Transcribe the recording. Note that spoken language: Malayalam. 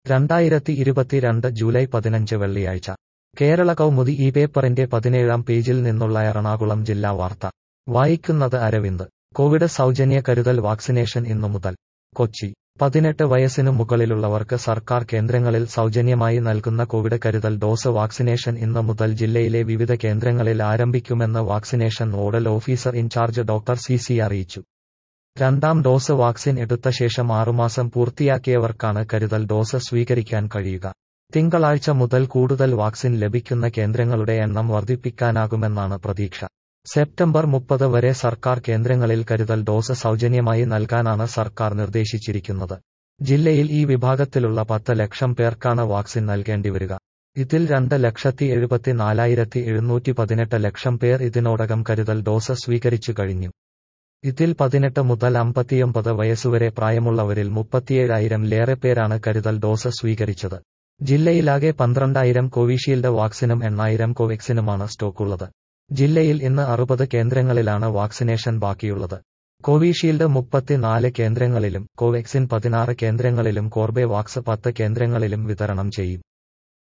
രണ്ടായിരത്തി ഇരുപത്തിരണ്ട് ജൂലൈ പതിനഞ്ച് വെള്ളിയാഴ്ച കേരള കൗമുദി ഈ പേപ്പറിന്റെ പതിനേഴാം പേജിൽ നിന്നുള്ള എറണാകുളം ജില്ലാ വാർത്ത വായിക്കുന്നത് അരവിന്ദ് കോവിഡ് സൗജന്യ കരുതൽ വാക്സിനേഷൻ ഇന്നു മുതൽ കൊച്ചി പതിനെട്ട് വയസ്സിനു മുകളിലുള്ളവർക്ക് സർക്കാർ കേന്ദ്രങ്ങളിൽ സൗജന്യമായി നൽകുന്ന കോവിഡ് കരുതൽ ഡോസ് വാക്സിനേഷൻ ഇന്ന് മുതൽ ജില്ലയിലെ വിവിധ കേന്ദ്രങ്ങളിൽ ആരംഭിക്കുമെന്ന് vaccination nodal officer incharge doctor C C അറിയിച്ചു രണ്ടാം ഡോസ് വാക്സിൻ എടുത്ത ശേഷം ആറുമാസം പൂർത്തിയാക്കിയവർക്കാണ് കരുതൽ ഡോസ് സ്വീകരിക്കാൻ കഴിയുക തിങ്കളാഴ്ച മുതൽ കൂടുതൽ വാക്സിൻ ലഭിക്കുന്ന കേന്ദ്രങ്ങളുടെ എണ്ണം വർദ്ധിപ്പിക്കാനാകുമെന്നാണ് പ്രതീക്ഷ സെപ്റ്റംബർ മുപ്പത് വരെ സർക്കാർ കേന്ദ്രങ്ങളിൽ കരുതൽ ഡോസ് സൗജന്യമായി നൽകാനാണ് സർക്കാർ നിർദ്ദേശിച്ചിരിക്കുന്നത് ജില്ലയിൽ ഈ വിഭാഗത്തിലുള്ള പത്ത് ലക്ഷം പേർക്കാണ് വാക്സിൻ നൽകേണ്ടിവരിക ഇതിൽ രണ്ട് ലക്ഷത്തി എഴുപത്തിനാലായിരത്തി എഴുന്നൂറ്റി പതിനെട്ട് ലക്ഷം പേർ ഇതിനോടകം കരുതൽ ഡോസ് സ്വീകരിച്ചു കഴിഞ്ഞു ഇതിൽ പതിനെട്ട് മുതൽ അമ്പത്തിയൊമ്പത് വയസ്സുവരെ പ്രായമുള്ളവരിൽ മുപ്പത്തിയേഴായിരം ലേറെ പേരാണ് കരുതൽ ഡോസ് സ്വീകരിച്ചത് ജില്ലയിലാകെ പന്ത്രണ്ടായിരം കോവിഷീൽഡ് വാക്സിനും എണ്ണായിരം കോവാക്സിനുമാണ് സ്റ്റോക്കുള്ളത് ജില്ലയിൽ ഇന്ന് അറുപത് കേന്ദ്രങ്ങളിലാണ് വാക്സിനേഷൻ ബാക്കിയുള്ളത് കോവിഷീൽഡ് മുപ്പത്തിനാല് കേന്ദ്രങ്ങളിലും കോവാക്സിൻ പതിനാറ് കേന്ദ്രങ്ങളിലും കോർബെവാക്സ് പത്ത് കേന്ദ്രങ്ങളിലും വിതരണം ചെയ്യും